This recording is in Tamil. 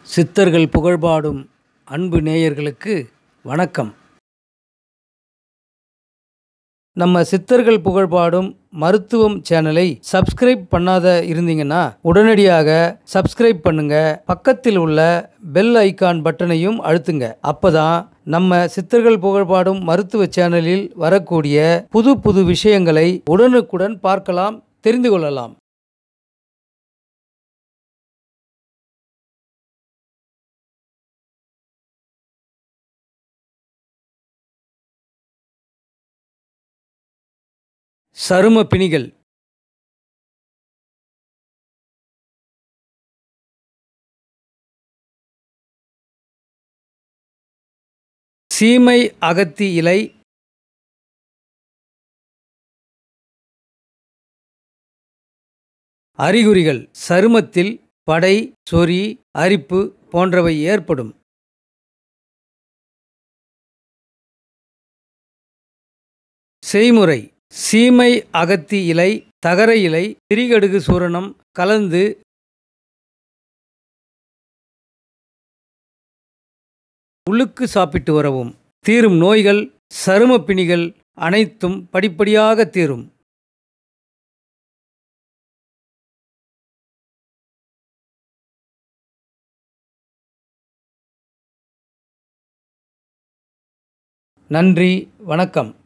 சித்தர்கள் புகழ்பாடும் அன்பு நேயர்களுக்கு வணக்கம் நம்ம சித்தர்கள் புகழ்பாடும் மருத்துவம் சேனலை சப்ஸ்கிரைப் பண்ணாத இருந்தீங்கன்னா உடனடியாக சப்ஸ்கிரைப் பண்ணுங்க பக்கத்தில் உள்ள பெல் ஐகான் பட்டனையும் அழுத்துங்க அப்பதான் நம்ம சித்தர்கள் புகழ்பாடும் மருத்துவ சேனலில் வரக்கூடிய புது புது விஷயங்களை உடனுக்குடன் பார்க்கலாம் தெரிந்து கொள்ளலாம் சரும பிணிகள் சீமை அகத்தி இலை அறிகுறிகள் சருமத்தில் படை சொறி அரிப்பு போன்றவை ஏற்படும் செய்முறை சீமை அகத்தி இலை தகர இலை திரிகடுகு சூரணம் கலந்து உள்ளுக்கு சாப்பிட்டு வரவும் தீரும் நோய்கள் சருமப் பிணிகள் அனைத்தும் படிப்படியாக தீரும் நன்றி வணக்கம்